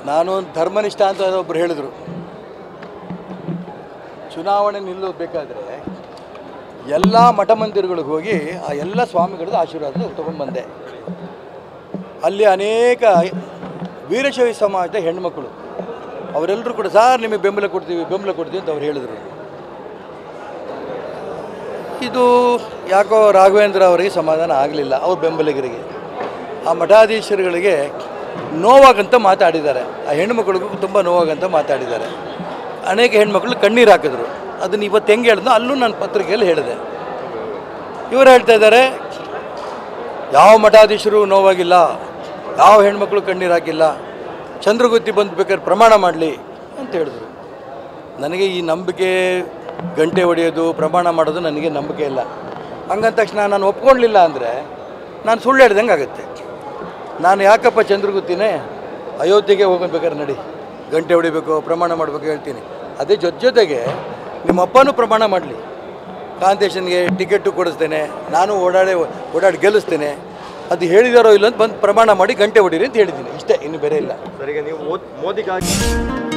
ನಾನು ಧರ್ಮನಿಷ್ಠ ಅಂತ ಒಬ್ಬರು ಹೇಳಿದರು ಚುನಾವಣೆ ನಿಲ್ಲಬೇಕಾದ್ರೆ ಎಲ್ಲ ಮಠ ಮಂದಿರಗಳಿಗೆ ಹೋಗಿ ಆ ಎಲ್ಲ ಸ್ವಾಮಿಗಳದ್ದು ಆಶೀರ್ವಾದ ತೊಗೊಂಡ್ಬಂದೆ ಅಲ್ಲಿ ಅನೇಕ ವೀರಶೈವ ಸಮಾಜದ ಹೆಣ್ಮಕ್ಳು ಅವರೆಲ್ಲರೂ ಕೂಡ ಸಾರ್ ನಿಮಗೆ ಬೆಂಬಲ ಕೊಡ್ತೀವಿ ಬೆಂಬಲ ಕೊಡ್ತೀವಿ ಅಂತ ಅವ್ರು ಹೇಳಿದರು ಇದು ಯಾಕೋ ರಾಘವೇಂದ್ರ ಅವರಿಗೆ ಸಮಾಧಾನ ಆಗಲಿಲ್ಲ ಅವ್ರ ಬೆಂಬಲಿಗರಿಗೆ ಆ ಮಠಾಧೀಶರುಗಳಿಗೆ ನೋವಾಗಂತ ಮಾತಾಡಿದ್ದಾರೆ ಆ ಹೆಣ್ಮಕ್ಳಿಗೂ ತುಂಬ ನೋವಾಗಂತ ಮಾತಾಡಿದ್ದಾರೆ ಅನೇಕ ಹೆಣ್ಮಕ್ಳು ಕಣ್ಣೀರು ಹಾಕಿದ್ರು ಅದನ್ನು ಇವತ್ತು ಹೆಂಗೆ ಹೇಳಿದ್ನೋ ಅಲ್ಲೂ ನಾನು ಪತ್ರಿಕೆಯಲ್ಲಿ ಹೇಳಿದೆ ಇವರು ಹೇಳ್ತಾ ಇದ್ದಾರೆ ಯಾವ ಮಠಾಧೀಶರು ನೋವಾಗಿಲ್ಲ ಯಾವ ಹೆಣ್ಮಕ್ಳು ಕಣ್ಣೀರು ಹಾಕಿಲ್ಲ ಚಂದ್ರಗುತ್ತಿ ಬಂದು ಬೇಕಾದ್ರೆ ಪ್ರಮಾಣ ಮಾಡಲಿ ಅಂತ ಹೇಳಿದ್ರು ನನಗೆ ಈ ನಂಬಿಕೆ ಗಂಟೆ ಹೊಡೆಯೋದು ಪ್ರಮಾಣ ಮಾಡೋದು ನನಗೆ ನಂಬಿಕೆ ಇಲ್ಲ ಹಂಗಂದ ತಕ್ಷಣ ನಾನು ಒಪ್ಕೊಳ್ಳಿಲ್ಲ ಅಂದರೆ ನಾನು ಸುಳ್ಳು ಹೇಳ್ದಂಗೆ ಆಗುತ್ತೆ ನಾನು ಯಾಕಪ್ಪ ಚಂದ್ರಗುತ್ತಿನೇ ಅಯೋಧ್ಯೆಗೆ ಹೋಗಬೇಕಾದ್ರೆ ನಡಿ ಗಂಟೆ ಹೊಡಿಬೇಕು ಪ್ರಮಾಣ ಮಾಡಬೇಕು ಹೇಳ್ತೀನಿ ಅದೇ ಜೊತೆ ಜೊತೆಗೆ ನಿಮ್ಮ ಅಪ್ಪನೂ ಪ್ರಮಾಣ ಮಾಡಲಿ ಕಾಂತೇಶನ್ಗೆ ಟಿಕೆಟು ಕೊಡಿಸ್ತೇನೆ ನಾನು ಓಡಾಡಿ ಓಡಾಡಿ ಗೆಲ್ಲಿಸ್ತೇನೆ ಅದು ಹೇಳಿದಾರೋ ಇಲ್ಲ ಅಂತ ಬಂದು ಪ್ರಮಾಣ ಮಾಡಿ ಗಂಟೆ ಹೊಡೀರಿ ಅಂತ ಹೇಳಿದ್ದೀನಿ ಇಷ್ಟೇ ಇನ್ನು ಬೇರೆ ಇಲ್ಲ ಸರ್ ಈಗ ನೀವು ಮೋದಿಗಾಗಿ